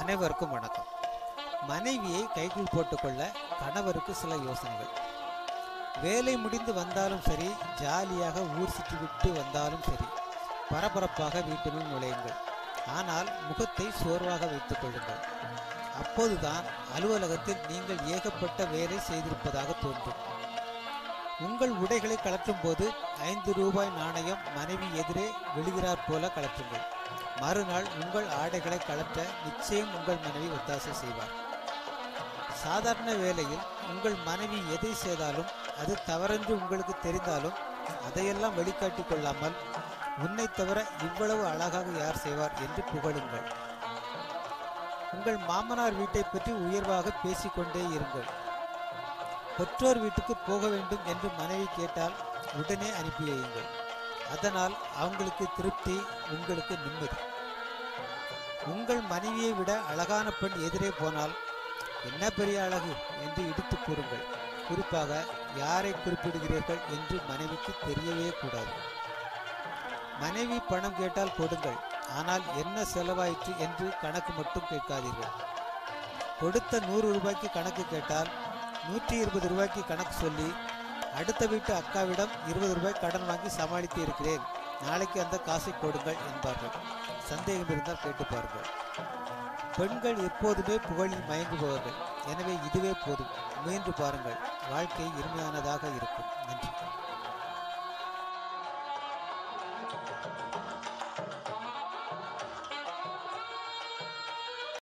அனைவருக்கும் வணக்கம் மனைவியை கைக்குள் போட்டுக்கொள்ள கணவருக்கு சில யோசனைகள் வேலை முடிந்து வந்தாலும் சரி ஜாலியாக ஊர் சுற்றி விட்டு வந்தாலும் சரி பரபரப்பாக வீட்டினுள் நுழையுங்கள் ஆனால் முகத்தை சோர்வாக வைத்துக் கொள்ளுங்கள் அப்போதுதான் அலுவலகத்தில் நீங்கள் ஏகப்பட்ட வேலை செய்திருப்பதாக தோன்றும் உங்கள் உடைகளை கலற்றும் போது ஐந்து ரூபாய் நாணயம் மனைவி எதிரே விழுகிறார் போல கலற்றுங்கள் மறுநாள் உங்கள் ஆடைகளை கலற்ற நிச்சயம் உங்கள் மனைவி ஒத்தாசை செய்வார் சாதாரண வேளையில் உங்கள் மனைவி எதை செய்தாலும் அது தவறென்று உங்களுக்கு தெரிந்தாலும் அதையெல்லாம் வெளிக்காட்டிக் கொள்ளாமல் உன்னை தவிர இவ்வளவு அழகாக யார் செய்வார் என்று புகழுங்கள் உங்கள் மாமனார் வீட்டை பற்றி உயர்வாக பேசிக்கொண்டே இருங்கள் பெற்றோர் வீட்டுக்கு போக வேண்டும் என்று மனைவி கேட்டால் உடனே அனுப்பி வையுங்கள் அதனால் அவங்களுக்கு திருப்தி உங்களுக்கு நிம்மதி உங்கள் மனைவியை விட அழகான பெண் எதிரே போனால் என்ன பெரிய அழகு என்று இடித்து கூறுங்கள் குறிப்பாக யாரை குறிப்பிடுகிறீர்கள் என்று மனைவிக்கு தெரியவே கூடாது மனைவி பணம் கேட்டால் கொடுங்கள் ஆனால் என்ன செலவாயிற்று என்று கணக்கு மட்டும் கேட்காதீர்கள் கொடுத்த நூறு ரூபாய்க்கு கணக்கு கேட்டால் நூற்றி இருபது ரூபாய்க்கு கணக்கு சொல்லி அடுத்த வீட்டு அக்காவிடம் இருபது ரூபாய் கடன் வாங்கி சமாளித்து இருக்கிறேன் நாளைக்கு அந்த காசை கொடுங்கள் என்பார்கள் சந்தேகம் இருந்தால் கேட்டு பாருங்கள் பெண்கள் எப்போதுமே புகழில் மயங்குபவர்கள் எனவே இதுவே போதும் முயன்று பாருங்கள் வாழ்க்கை இனிமையானதாக இருக்கும் நன்றி